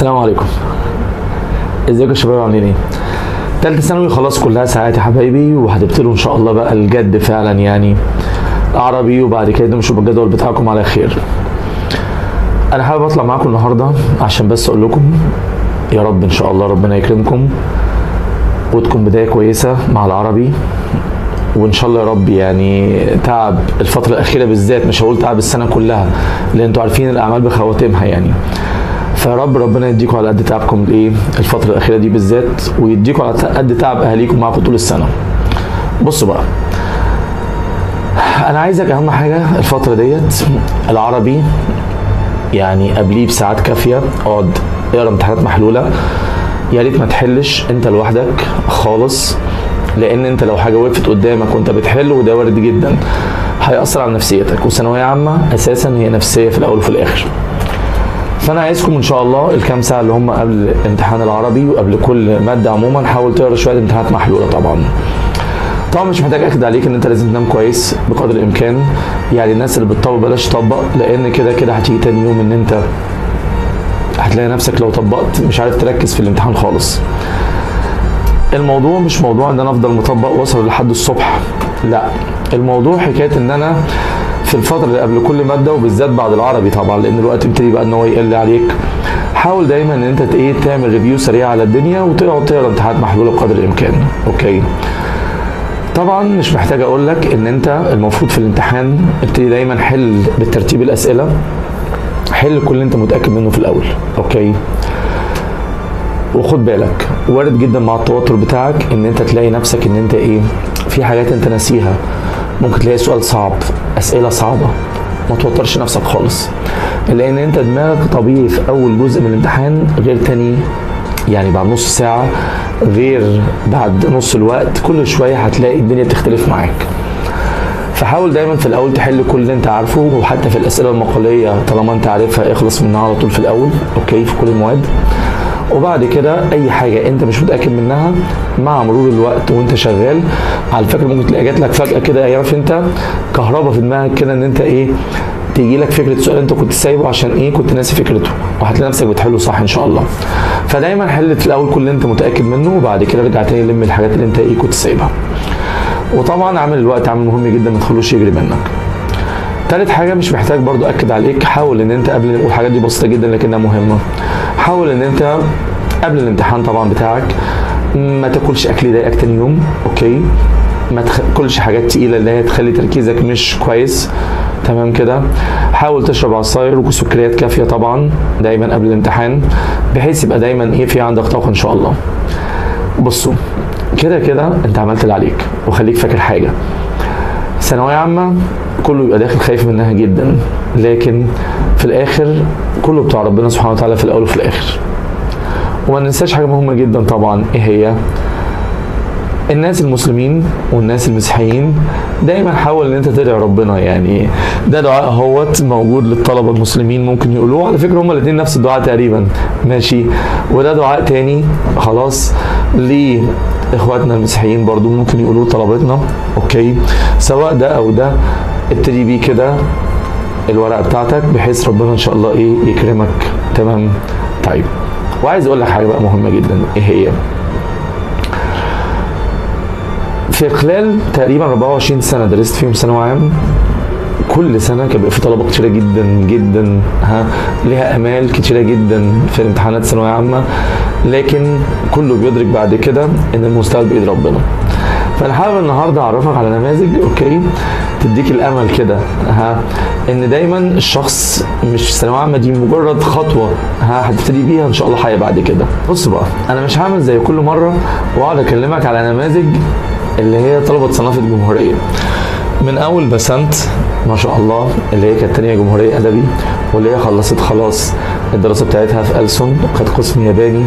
السلام عليكم ازيكم يا شباب عاملين ايه تالتة ثانوي خلاص كلها ساعات يا حبايبي وهتبتدوا ان شاء الله بقى الجد فعلا يعني عربي وبعد كده نشوف الجدول بتاعكم على خير انا حابب اطلع معاكم النهارده عشان بس اقول لكم يا رب ان شاء الله ربنا يكرمكم وتكون بدايه كويسه مع العربي وان شاء الله يا رب يعني تعب الفتره الاخيره بالذات مش هقول تعب السنه كلها لان انتوا عارفين الاعمال بخواتمها يعني فيا رب ربنا يديكم على قد تعبكم الايه الفتره الاخيره دي بالذات ويديكم على قد تعب اهاليكم معاكم طول السنه بصوا بقى انا عايزك اهم حاجه الفتره ديت العربي يعني قبليه بساعات كافيه اقعد اقرا امتحانات محلوله يا ريت ما تحلش انت لوحدك خالص لان انت لو حاجه وقفت قدامك وانت بتحل وده وارد جدا هيأثر على نفسيتك وثانويه عامه اساسا هي نفسيه في الاول وفي الاخر فانا عايزكم ان شاء الله الكام ساعه اللي هم قبل امتحان العربي وقبل كل ماده عموما حاول تقرا شويه امتحانات محلوله طبعا طبعا مش محتاج اكد عليك ان انت لازم تنام كويس بقدر الامكان يعني الناس اللي بتطبق بلاش تطبق لان كده كده هتيجي تاني يوم ان انت هتلاقي نفسك لو طبقت مش عارف تركز في الامتحان خالص الموضوع مش موضوع ان انا افضل مطبق واصل لحد الصبح لا الموضوع حكايه ان انا في الفتره اللي قبل كل ماده وبالذات بعد العربي طبعا لان الوقت بيبتدي بقى ان هو يقل عليك حاول دايما ان انت ايه تعمل ريفيو سريع على الدنيا وتقعد تقرا امتحانات محلوله بقدر الامكان اوكي طبعا مش محتاج اقول لك ان انت المفروض في الامتحان ابتدي دايما حل بالترتيب الاسئله حل كل اللي انت متاكد منه في الاول اوكي وخد بالك وارد جدا مع التوتر بتاعك ان انت تلاقي نفسك ان انت ايه في حاجات انت ناسيها ممكن تلاقي سؤال صعب اسئله صعبه ما توترش نفسك خالص لان انت دماغك طبيعي في اول جزء من الامتحان غير تاني يعني بعد نص ساعه غير بعد نص الوقت كل شويه هتلاقي الدنيا بتختلف معاك فحاول دايما في الاول تحل كل اللي انت عارفه وحتى في الاسئله المقاليه طالما انت عارفها اخلص منها على طول في الاول اوكي في كل المواد وبعد كده اي حاجه انت مش متاكد منها مع مرور الوقت وانت شغال على فكره ممكن تلاقي جات لك فجاه كده عارف انت كهرباء في دماغك كده ان انت ايه تيجي لك فكره سؤال انت كنت سايبه عشان ايه كنت ناسي فكرته وهتلاقي نفسك بتحله صح ان شاء الله فدايما حل في الاول كل اللي انت متاكد منه وبعد كده ارجع تاني لم الحاجات اللي انت ايه كنت سايبها وطبعا عامل الوقت عامل مهم جدا ما تخلوش يجري منك تالت حاجة مش محتاج برضو أكد عليك حاول إن أنت قبل والحاجات دي بسيطة جدا لكنها مهمة حاول إن أنت قبل الامتحان طبعا بتاعك ما تاكلش أكل يضايقك تاني يوم أوكي ما تاكلش حاجات تقيلة اللي هي تخلي تركيزك مش كويس تمام كده حاول تشرب عصاير وسكريات كافية طبعا دايما قبل الامتحان بحيث يبقى دايما ايه في عندك طاقة ان شاء الله بصوا كده كده انت عملت اللي عليك وخليك فاكر حاجة ثانوية عامة كله يبقى داخل خايف منها جدا لكن في الاخر كله بتاع ربنا سبحانه وتعالى في الاول وفي الاخر وما ننساش حاجة مهمة جدا طبعا ايه هي الناس المسلمين والناس المسيحيين دايما حاول ان انت تدعي ربنا يعني ده دعاء اهوت موجود للطلبه المسلمين ممكن يقولوه على فكره هما الاثنين نفس الدعاء تقريبا ماشي وده دعاء تاني خلاص لاخواتنا المسيحيين برضو ممكن يقولوه طلبتنا اوكي سواء ده او ده ابتدي بيه كده الورقه بتاعتك بحيث ربنا ان شاء الله ايه يكرمك تمام طيب وعايز اقول لك حاجه بقى مهمه جدا ايه هي في خلال تقريبا 24 سنه درست فيهم ثانوي عام كل سنه كان بيبقى في طلبه كتيره جدا جدا ها ليها امال كتيره جدا في امتحانات ثانويه عامه لكن كله بيدرك بعد كده ان المستقبل بايد ربنا فانا حابب النهارده اعرفك على نماذج اوكي تديك الامل كده ها ان دايما الشخص مش الثانويه عامه دي مجرد خطوه ها هتبتدي بيها ان شاء الله حياه بعد كده بص بقى انا مش هعمل زي كل مره واقعد اكلمك على نماذج اللي هي طلبه صنافه الجمهوريه من اول بسنت ما شاء الله اللي هي كانت تانية جمهورية أدبي واللي هي خلصت خلاص الدراسة بتاعتها في ألسن خدت قسم ياباني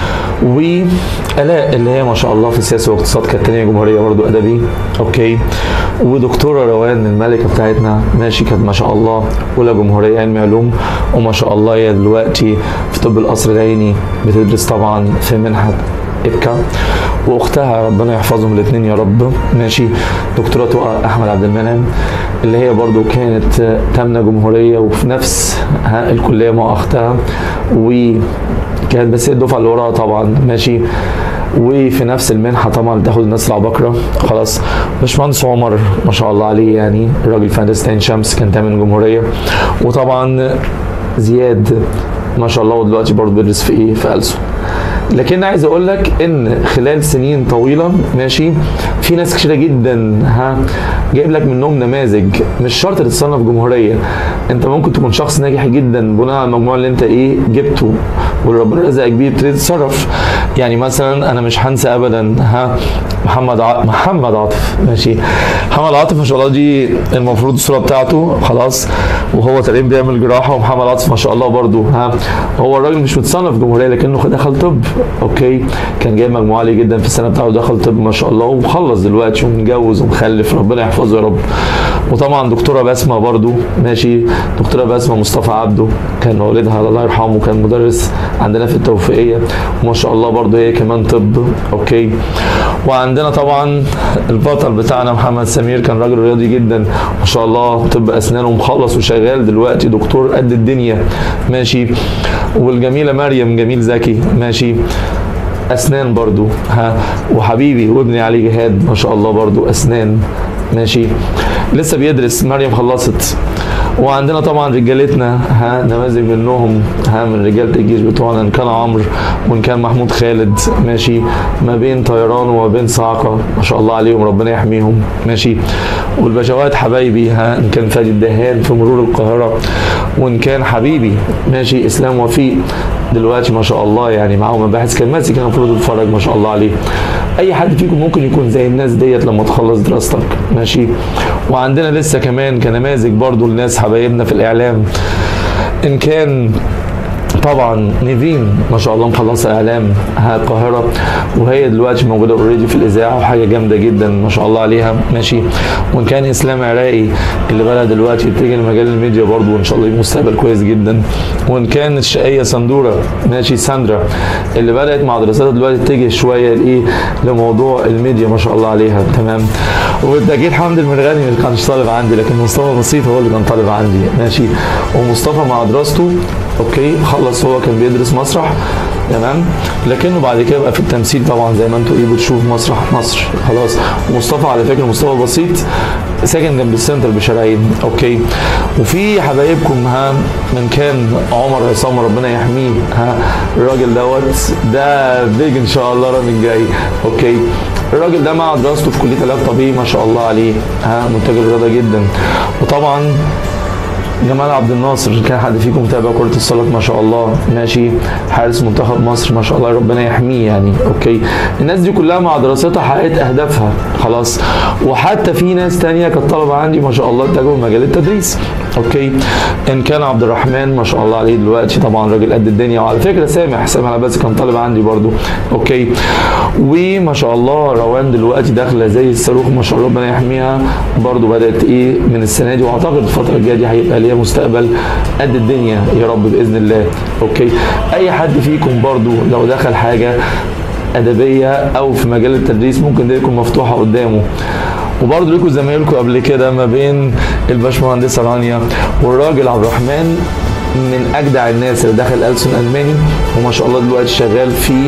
وآلاء اللي هي ما شاء الله في السياسة والاقتصاد كانت تانية جمهورية برضو أدبي أوكي ودكتورة روان الملكة بتاعتنا ماشي كانت ما شاء الله أولى جمهورية علم علوم وما شاء الله هي دلوقتي في طب القصر العيني بتدرس طبعا في منحة إبكا واختها ربنا يحفظهم الاثنين يا رب ماشي دكتورة احمد عبد المنعم اللي هي برضو كانت تامنه جمهوريه وفي نفس ها الكليه مع اختها و كانت بس هي الدفعه اللي وراها طبعا ماشي وفي نفس المنحه طبعا بتاخد الناس العباقره خلاص باشمهندس عمر ما شاء الله عليه يعني راجل في هندسه عين شمس كان تامن جمهوريه وطبعا زياد ما شاء الله ودلوقتي برضه بيدرس في ايه في ألسن لكن عايز اقول لك ان خلال سنين طويله ماشي في ناس كتيره جدا ها جايب لك منهم نماذج مش شرط تتصنف جمهوريه انت ممكن تكون شخص ناجح جدا بناء على المجموع اللي انت ايه جبته واللي ربنا رزقك بيه تبتدي تتصرف يعني مثلا انا مش هنسى ابدا ها محمد ع... محمد عاطف ماشي محمد عاطف ما شاء الله دي المفروض الصوره بتاعته خلاص وهو تقريبا بيعمل جراحه ومحمد عاطف ما شاء الله برضو ها هو الراجل مش متصنف جمهوريه لكنه دخل طب اوكي كان جايب مجموع عالي جدا في السنه بتاعته دخل طب ما شاء الله ومخلص دلوقتي ومتجوز ومخلف ربنا يحفظه يا رب وطبعا دكتوره بسمه برضو ماشي دكتوره بسمه مصطفى عبده كان والدها الله يرحمه كان مدرس عندنا في التوفيقيه وما شاء الله برضو هي كمان طب اوكي وعندنا طبعا البطل بتاعنا محمد سمير كان راجل رياضي جدا ما شاء الله طب اسنان ومخلص وشغال دلوقتي دكتور قد الدنيا ماشي والجميله مريم جميل زكي ماشي اسنان برضو ها وحبيبي وابني علي جهاد ما شاء الله برضو اسنان ماشي لسه بيدرس مريم خلصت وعندنا طبعا رجالتنا ها نماذج منهم ها من رجاله الجيش بتوعنا ان كان عمرو وان كان محمود خالد ماشي ما بين طيران وما بين صاعقه ما شاء الله عليهم ربنا يحميهم ماشي والبشوات حبايبي ها ان كان فادي الدهان في مرور القاهره وان كان حبيبي ماشي اسلام وفيق دلوقتي ما شاء الله يعني معاه مباحث كان ماسك المفروض يتفرج ما شاء الله عليه اي حد فيكم ممكن يكون زي الناس ديت لما تخلص دراستك ماشي وعندنا لسه كمان كنماذج برضو لناس حبايبنا في الاعلام ان كان طبعا نيفين ما شاء الله مخلصه اعلام ها القاهره وهي دلوقتي موجوده اوريدي في الاذاعه وحاجه جامده جدا ما شاء الله عليها ماشي وان كان اسلام عراقي اللي بقى دلوقتي يتجه لمجال الميديا برضه وان شاء الله يبقى مستقبل كويس جدا وان كان الشقيه سندوره ماشي ساندرا اللي بدات مع دراساتها دلوقتي تتجه شويه لايه لموضوع الميديا ما شاء الله عليها تمام وبالتاكيد حمد المرغني ما كانش طالب عندي لكن مصطفى بسيط هو اللي كان طالب عندي ماشي ومصطفى مع دراسته اوكي خلص هو كان بيدرس مسرح تمام لكنه بعد كده بقى في التمثيل طبعا زي ما انتوا ايه بتشوف مسرح مصر خلاص ومصطفى على فكره مصطفى بسيط ساكن جنب السنتر بشرايين اوكي وفي حبايبكم ها من كان عمر عصام ربنا يحميه ها الراجل دوت ده بيج ان شاء الله الرامي الجاي اوكي الراجل ده مع دراسته في كليه علاج طبيعي ما شاء الله عليه ها منتج الرياضه جدا وطبعا جمال عبد الناصر كان حد فيكم متابع كرة الصالات ما شاء الله ماشي حارس منتخب مصر ما شاء الله ربنا يحميه يعني اوكي الناس دي كلها مع دراستها حققت اهدافها خلاص وحتى في ناس تانية كانت طلبة عندي ما شاء الله اتجهوا مجال التدريس اوكي ان كان عبد الرحمن ما شاء الله عليه دلوقتي طبعا راجل قد الدنيا وعلى فكرة سامح سامح العباسي كان طالب عندي برضو اوكي وما شاء الله روان دلوقتي داخلة زي الصاروخ ما شاء الله ربنا يحميها برضو بدأت ايه من السنة دي واعتقد الفترة الجاية دي هيبقى ليها مستقبل قد الدنيا يا رب باذن الله اوكي اي حد فيكم برضو لو دخل حاجه ادبيه او في مجال التدريس ممكن دي تكون مفتوحه قدامه وبرضه لكم زمايلكم قبل كده ما بين الباشمهندسه رانيا والراجل عبد الرحمن من اجدع الناس اللي دخل ألسن الماني وما شاء الله دلوقتي شغال في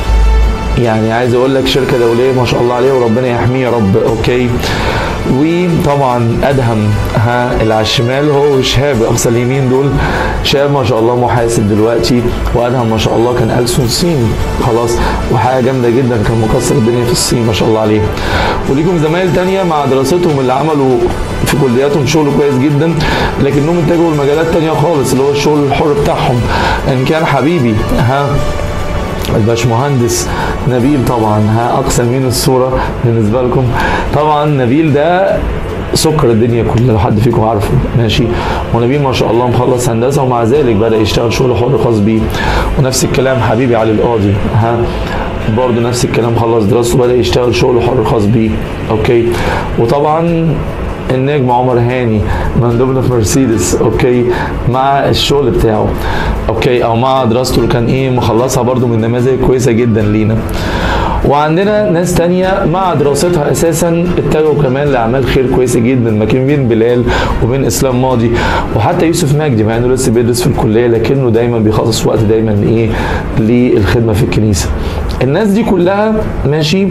يعني عايز اقول لك شركه دوليه ما شاء الله عليه وربنا يحميه يا رب اوكي وطبعا ادهم ها اللي على الشمال هو شهاب اقصى اليمين دول شهاب ما شاء الله محاسب دلوقتي وادهم ما شاء الله كان ألسن صين خلاص وحاجه جامده جدا كان مكسر الدنيا في الصين ما شاء الله عليه وليكم زمايل تانية مع دراستهم اللي عملوا في كلياتهم شغل كويس جدا لكنهم اتجهوا لمجالات تانية خالص اللي هو الشغل الحر بتاعهم ان كان حبيبي ها الباشمهندس نبيل طبعا ها اقصى يمين الصوره بالنسبه لكم طبعا نبيل ده سكر الدنيا كلها لو حد فيكم عارفه ماشي ونبيل ما شاء الله مخلص هندسه ومع ذلك بدا يشتغل شغل حر خاص بيه ونفس الكلام حبيبي علي القاضي ها برضه نفس الكلام خلص دراسته بدا يشتغل شغل حر خاص بيه اوكي وطبعا النجم عمر هاني مندوبنا في مرسيدس اوكي مع الشغل بتاعه اوكي او مع دراسته اللي كان ايه مخلصها برضو من نماذج كويسه جدا لينا وعندنا ناس تانية مع دراستها اساسا اتجهوا كمان لاعمال خير كويسه جدا ما كان بين بلال وبين اسلام ماضي وحتى يوسف مجدي مع انه لسه بيدرس في الكليه لكنه دايما بيخصص وقت دايما ايه للخدمه في الكنيسه الناس دي كلها ماشي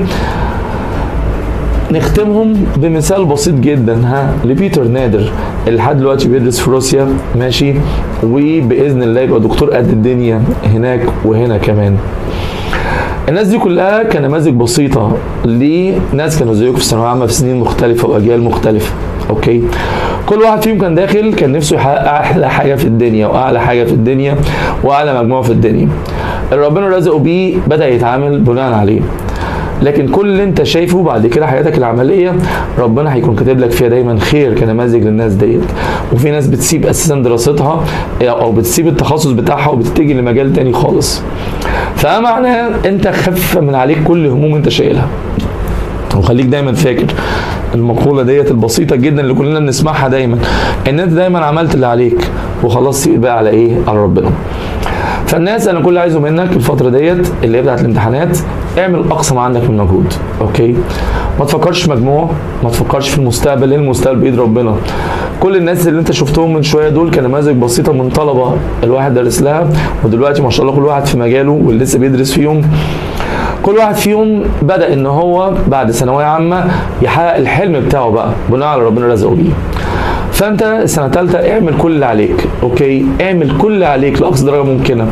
نختمهم بمثال بسيط جدا ها لبيتر نادر اللي لحد دلوقتي بيدرس في روسيا ماشي وباذن الله يبقى دكتور قد الدنيا هناك وهنا كمان الناس دي كلها كنماذج بسيطه لناس كانوا زيكم في ثانويه عامه في سنين مختلفه واجيال مختلفه اوكي كل واحد فيهم كان داخل كان نفسه يحقق احلى حاجه في الدنيا واعلى حاجه في الدنيا واعلى مجموعه في الدنيا اللي ربنا رزقه بيه بدا يتعامل بناء عليه لكن كل اللي انت شايفه بعد كده حياتك العمليه ربنا هيكون كاتب لك فيها دايما خير كنماذج للناس ديت وفي ناس بتسيب اساسا دراستها او بتسيب التخصص بتاعها وبتتجه لمجال تاني خالص فمعناه انت خف من عليك كل هموم انت شايلها وخليك دايما فاكر المقوله ديت البسيطه جدا اللي كلنا بنسمعها دايما ان انت دايما عملت اللي عليك وخلاص سيب بقى على ايه على ربنا فالناس انا كل اللي عايزه منك الفتره ديت اللي هي بتاعت الامتحانات اعمل اقصى ما عندك من مجهود اوكي ما تفكرش في مجموع ما تفكرش في المستقبل لان المستقبل بايد ربنا كل الناس اللي انت شفتهم من شويه دول كنماذج بسيطه من طلبه الواحد درس لها ودلوقتي ما شاء الله كل واحد في مجاله واللي لسه بيدرس فيهم كل واحد فيهم بدا ان هو بعد ثانويه عامه يحقق الحلم بتاعه بقى بناء على ربنا رزقه بيه فانت السنه الثالثه اعمل كل اللي عليك اوكي اعمل كل اللي عليك لاقصى درجه ممكنه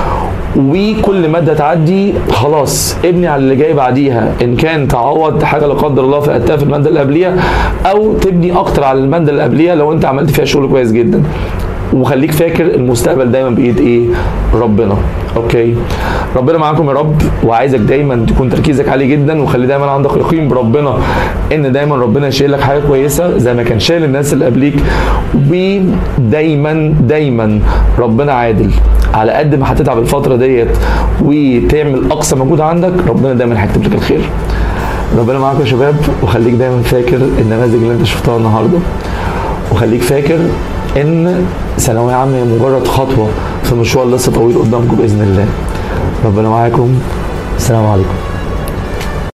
وكل مادة تعدي خلاص ابني على اللي جاي بعديها ان كان تعوض حاجه لا قدر الله فقدتها في الماده اللي قبليها او تبني اكتر على الماده اللي قبليها لو انت عملت فيها شغل كويس جدا وخليك فاكر المستقبل دايما بايد ايه ربنا اوكي ربنا معاكم يا رب وعايزك دايما تكون تركيزك عالي جدا وخلي دايما عندك يقين بربنا ان دايما ربنا يشيل لك حاجه كويسه زي ما كان شايل الناس اللي قبليك ودايما دايما ربنا عادل على قد ما هتتعب الفتره ديت وتعمل اقصى مجهود عندك ربنا دايما هيكتب لك الخير ربنا معاكم يا شباب وخليك دايما فاكر النماذج اللي انت شفتها النهارده وخليك فاكر ان ثانويه عامه هي مجرد خطوه في مشوار لسه طويل قدامكم باذن الله ربنا معاكم السلام عليكم